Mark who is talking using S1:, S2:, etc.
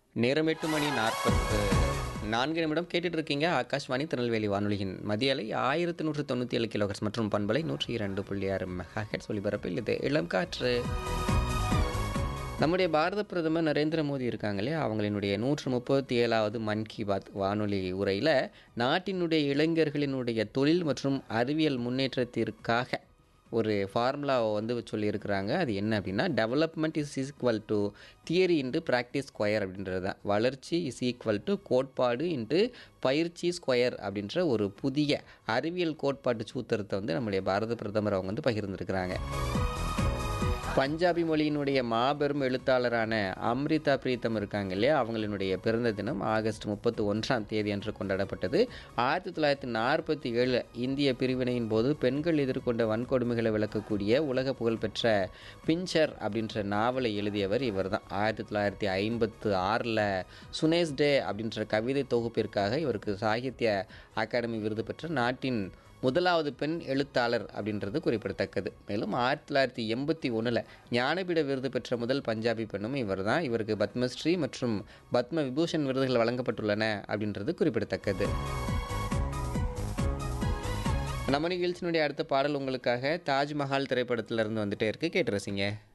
S1: நேரம் எட்டு மணி நாற்பத்து நான்கு நிமிடம் கேட்டுட்டு இருக்கீங்க ஆகாஷ்வாணி திருநெல்வேலி வானொலியின் மதிய அலை ஆயிரத்தி நூற்று தொண்ணூற்றி ஏழு கிலோஹெட்ஸ் மற்றும் பண்பலை நூற்றி இரண்டு புள்ளி ஆறு மெகா ஹெட்ஸ் ஒலிபரப்பில் இது இளம் காற்று நம்முடைய பாரத பிரதமர் நரேந்திர மோடி இருக்காங்க இல்லையா அவங்களினுடைய நூற்று முப்பத்தி ஏழாவது மன் கி பாத் வானொலி உரையில் நாட்டினுடைய இளைஞர்களினுடைய தொழில் மற்றும் அறிவியல் முன்னேற்றத்திற்காக ஒரு ஃபார்முலாவை வந்து சொல்லியிருக்கிறாங்க அது என்ன அப்படின்னா development is equal to theory into practice square அப்படின்றது தான் வளர்ச்சி இஸ் ஈக்குவல் டு கோட்பாடு இன்ட்டு பயிற்சி ஸ்கொயர் அப்படின்ற ஒரு புதிய அறிவியல் கோட்பாட்டு சூத்திரத்தை வந்து நம்முடைய பாரத பிரதமர் அவங்க வந்து பகிர்ந்திருக்கிறாங்க பஞ்சாபி மொழியினுடைய மாபெரும் எழுத்தாளரான அம்ரிதா பிரீத்தம் இருக்காங்க இல்லையா அவங்களினுடைய பிறந்த தினம் ஆகஸ்ட் முப்பத்தி ஒன்றாம் தேதி அன்று கொண்டாடப்பட்டது ஆயிரத்தி தொள்ளாயிரத்தி நாற்பத்தி ஏழு இந்திய பிரிவினையின் போது பெண்கள் எதிர்கொண்ட வன்கொடுமைகளை விளக்கக்கூடிய உலக புகழ்பெற்ற பிஞ்சர் அப்படின்ற நாவலை எழுதியவர் இவர் தான் ஆயிரத்தி தொள்ளாயிரத்தி ஐம்பத்து ஆறில் சுனேஸ் டே அப்படின்ற கவிதை தொகுப்பிற்காக இவருக்கு சாகித்ய அகாடமி விருது பெற்ற நாட்டின் முதலாவது பெண் எழுத்தாளர் அப்படின்றது குறிப்பிடத்தக்கது மேலும் ஆயிரத்தி தொள்ளாயிரத்தி எண்பத்தி ஒன்றில் ஞானபீட விருது பெற்ற முதல் பஞ்சாபி பெண்ணும் இவர் தான் இவருக்கு பத்மஸ்ரீ மற்றும் பத்ம விபூஷன் விருதுகள் வழங்கப்பட்டுள்ளன அப்படின்றது குறிப்பிடத்தக்கது நம்ம நிகழ்ச்சியினுடைய அடுத்த பாடல் உங்களுக்காக தாஜ்மஹால் திரைப்படத்திலிருந்து வந்துட்டே இருக்கு கேட்டு ரசிங்க